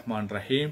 ரஹ்மான் ரஹீம்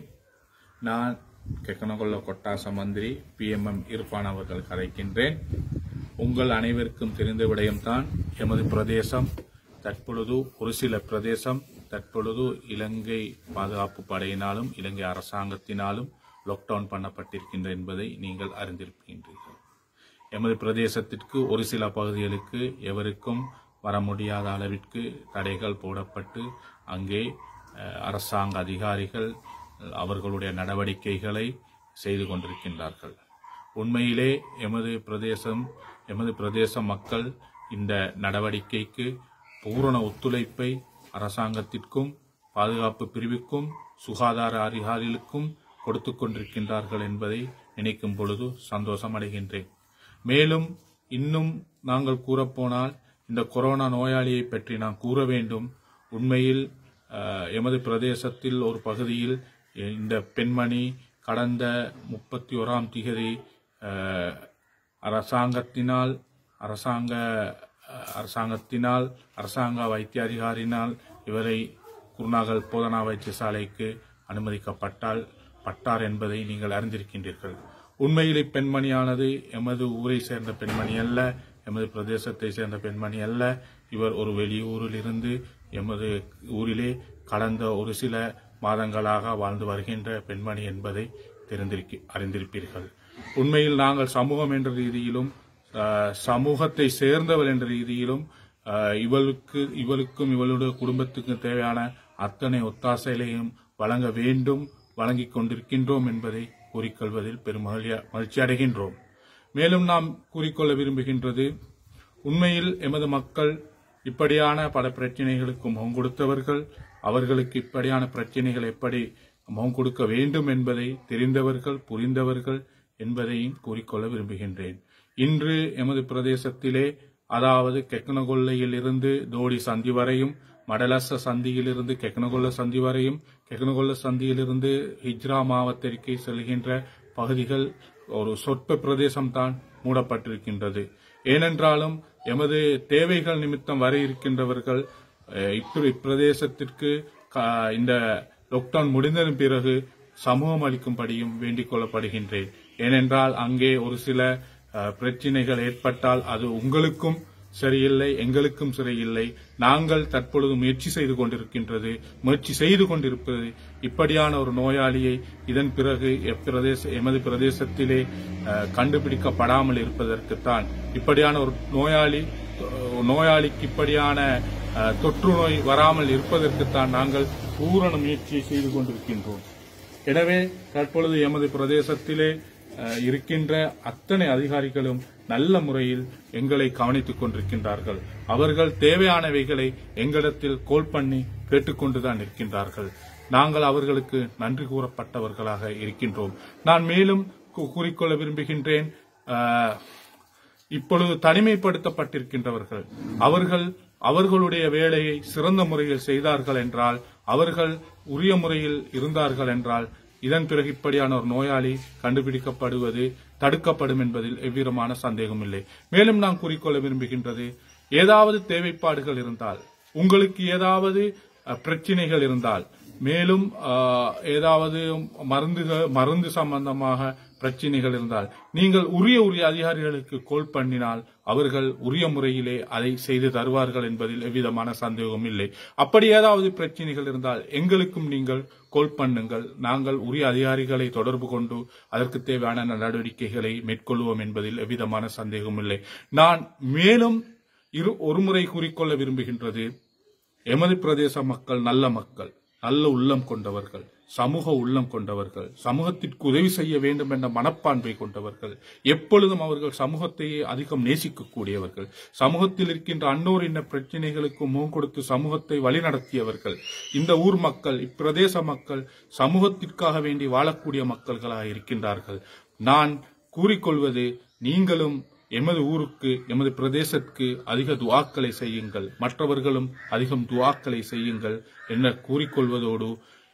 நான் கெக்கனகொல்ல கொட்டாச மந்திரி பிஎம்எம் இர்ஃபான் அவர்கள் கதைக்கின்றேன் உங்கள் அனைவருக்கும் தெரிந்த விடயம்தான் எமது பிரதேசம் தற்பொழுது ஒரு சில பிரதேசம் தற்பொழுது இலங்கை பாதுகாப்பு படையினாலும் இலங்கை அரசாங்கத்தினாலும் லாக்டவுன் பண்ணப்பட்டிருக்கின்ற என்பதை நீங்கள் அறிந்திருக்கின்றீர்கள் எமது பிரதேசத்திற்கு ஒரு சில பகுதிகளுக்கு எவருக்கும் வர முடியாத அளவிற்கு தடைகள் போடப்பட்டு அங்கே அஹ், அரசாங்க அதிகாரிகள் அஹ், அவர்களுடைய நடவடிக்கைகளை செய்து கொண்டிருக்கின்றார்கள் உண்மையிலே எமது பிரதேசம் எமது பிரதேச மக்கள் இந்த நடவடிக்கைக்கு பூரண ஒத்துழைப்பை அரசாங்கத்திற்கும் பாதுகாப்பு பிரிவுக்கும் சுகாதார அதிகாரிகளுக்கும் கொடுத்து கொண்டிருக்கின்றார்கள் என்பதை நினைக்கும் பொழுது சந்தோஷம் அடைகின்றேன் மேலும் இன்னும் நாங்கள் கூறப்போனால் இந்த கொரோனா நோயாளியை பற்றி நான் கூற வேண்டும் உண்மையில் அஹ், எமது பிரதேசத்தில் ஒரு பகுதியில் இந்த பெண்மணி கடந்த முப்பத்தி ஓராம் திகதி அஹ், அரசாங்கத்தினால் அரசாங்க அஹ், அரசாங்கத்தினால் அரசாங்க வைத்திய அதிகாரினால் இவரை குருநாகல் போதனா வைத்தியசாலைக்கு அனுமதிக்கப்பட்டால் பட்டார் என்பதை நீங்கள் அறிந்திருக்கின்றீர்கள் உண்மையில் இப்பெண்மணியானது எமது ஊரை சேர்ந்த பெண்மணி அல்ல எமது பிரதேசத்தை சேர்ந்த பெண்மணி அல்ல இவர் ஒரு வெளியூரில் இருந்து எமது ஊரிலே கடந்த ஒரு சில மாதங்களாக வாழ்ந்து வருகின்ற பெண்மணி என்பதை தெரிந்திருக்கி அறிந்திருப்பீர்கள் உண்மையில் நாங்கள் சமூகம் என்ற ரீதியிலும் அஹ், சமூகத்தை சேர்ந்தவள் என்ற ரீதியிலும் அஹ், இவளுக்கு இவளுக்கும் இவளுடைய குடும்பத்துக்கும் தேவையான அத்தனை ஒத்தாசைகளையும் வழங்க வேண்டும் வழங்கிக் கொண்டிருக்கின்றோம் என்பதை கூறிக்கொள்வதில் பெரும் மகிழ்ச்சி- மகிழ்ச்சி அடைகின்றோம் மேலும் நாம் கூறிக்கொள்ள விரும்புகின்றது உண்மையில் எமது மக்கள் இப்படியான பல பிரச்சனைகளுக்கு முகம் கொடுத்தவர்கள் அவர்களுக்கு இப்படியான பிரச்சனைகள் எப்படி முகம் கொடுக்க வேண்டும் என்பதை தெரிந்தவர்கள் புரிந்தவர்கள் என்பதையும் கூறிக்கொள்ள விரும்புகின்றேன் இன்று எமது பிரதேசத்திலே அதாவது கெக்கனகொல்லையில் இருந்து தோடி சந்தி வரையும் மடலச சந்தியிலிருந்து கெக்கனகொல்ல சந்தி வரையும் கெக்கனகொல்ல சந்தியிலிருந்து ஹிஜ்ரா மாவட்டத்திற்கு செல்கின்ற பகுதிகள் ஒரு சொற்ப பிரதேசம்தான் மூடப்பட்டிருக்கின்றது ஏனென்றாலும் எமது தேவைகள் நிமித்தம் வர இருக்கின்றவர்கள் அஹ், இப்ப- இப்பிரதேசத்திற்கு க- இந்த லாக்டவுன் முடிந்ததன் பிறகு சமூகம் அளிக்கும்படியும் வேண்டிக் கொள்ளப்படுகின்றேன் ஏனென்றால் அங்கே ஒரு சில அஹ், பிரச்சினைகள் ஏற்பட்டால் அது உங்களுக்கும் சரியில்லை எங்களுக்கும் சரியில்லை நாங்கள் தற்பொழுது முயற்சி செய்து கொண்டிருக்கின்றது முயற்சி செய்து கொண்டிருப்பது இப்படியான ஒரு நோயாளியை இதன் பிறகு எப்பிரதேச எமது பிரதேசத்திலே அஹ், கண்டுபிடிக்கப்படாமல் இருப்பதற்குத்தான் இப்படியான ஒரு நோயாளி அஹ், நோயாளிக்கு இப்படியான அஹ், தொற்று நோய் வராமல் இருப்பதற்குத்தான் நாங்கள் பூரண முயற்சியை செய்து கொண்டிருக்கின்றோம் எனவே தற்பொழுது எமது பிரதேசத்திலே அஹ், இருக்கின்ற அத்தனை அதிகாரிகளும் நல்ல முறையில் எங்களை கவனித்துக் கொண்டிருக்கின்றார்கள் அவர்கள் தேவையானவைகளை எங்களிடத்தில் கோல் பண்ணி கேட்டுக்கொண்டுதான் இருக்கின்றார்கள் நாங்கள் அவர்களுக்கு நன்றி கூறப்பட்டவர்களாக இருக்கின்றோம் நான் மேலும் கூ- கூறிக்கொள்ள விரும்புகின்றேன் அஹ், இப்பொழுது தனிமைப்படுத்தப்பட்டிருக்கின்றவர்கள் அவர்கள் அவர்களுடைய வேலையை சிறந்த முறையில் செய்தார்கள் என்றால் அவர்கள் உரிய முறையில் இருந்தார்கள் என்றால் இதன் பிறகு இப்படியான ஒரு நோயாளி கண்டுபிடிக்கப்படுவது தடுக்கப்படும் என்பதில் எவ்விதமான சந்தேகம் இல்லை மேலும் நான் கூறிக்கொள்ள விரும்புகின்றது ஏதாவது தேவைப்பாடுகள் இருந்தால் உங்களுக்கு ஏதாவது அஹ், பிரச்சனைகள் இருந்தால் மேலும் அஹ், ஏதாவது மருந்துகள் மருந்து சம்பந்தமாக பிரச்சனைகள் இருந்தால் நீங்கள் உரிய உரிய அதிகாரிகளுக்கு கோல் பண்ணினால் அவர்கள் உரிய முறையிலே அதை செய்து தருவார்கள் என்பதில் எவ்விதமான சந்தேகம் இல்லை அப்படி ஏதாவது பிரச்சனைகள் இருந்தால் எங்களுக்கும் நீங்கள் கோல் பண்ணுங்கள் நாங்கள் உரிய அதிகாரிகளை தொடர்பு கொண்டு அதற்கு தேவையான நடவடிக்கைகளை மேற்கொள்வோம் என்பதில் எவ்விதமான சந்தேகம் இல்லை நான் மேலும் இரு ஒருமுறை கூறிக்கொள்ள விரும்புகின்றது எமது பிரதேச மக்கள் நல்ல மக்கள் நல்ல உள்ளம் கொண்டவர்கள் சமூக உள்ளம் கொண்டவர்கள் சமூகத்திற்கு உதவி செய்ய வேண்டும் என்ற மனப்பான்மை கொண்டவர்கள் எப்பொழுதும் அவர்கள் சமூகத்தையே அதிகம் நேசிக்கக்கூடியவர்கள் சமூகத்தில் இருக்கின்ற அன்னோர் இன்ன பிரச்சனைகளுக்கு முகம் கொடுத்து சமூகத்தை வழிநடத்தியவர்கள் இந்த ஊர் மக்கள் இப்பிரதேச மக்கள் சமூகத்திற்காக வேண்டி வாழக்கூடிய மக்கள்களாக இருக்கின்றார்கள் நான் கூறிக்கொள்வது நீங்களும் எமது ஊருக்கு எமது பிரதேசத்துக்கு அதிக துவாக்களை செய்யுங்கள் மற்றவர்களும் அதிகம் துவாக்களை செய்யுங்கள் என கூறிக்கொள்வதோடு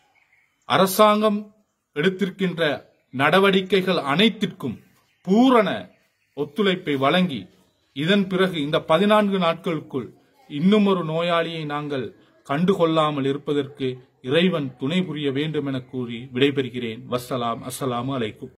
அரசாங்கம் எடுத்திருக்கின்ற நடவடிக்கைகள் அனைத்திற்கும் பூரண ஒத்துழைப்பை வழங்கி இதன் பிறகு இந்த பதினான்கு நாட்களுக்குள் இன்னும் ஒரு நோயாளியை நாங்கள் கண்டுகொள்ளாமல் இருப்பதற்கு இறைவன் துணை புரிய வேண்டும் என கூறி விடைபெறுகிறேன் வஸ்ஸலாம் அஸ்ஸலாமு அலைக்கும்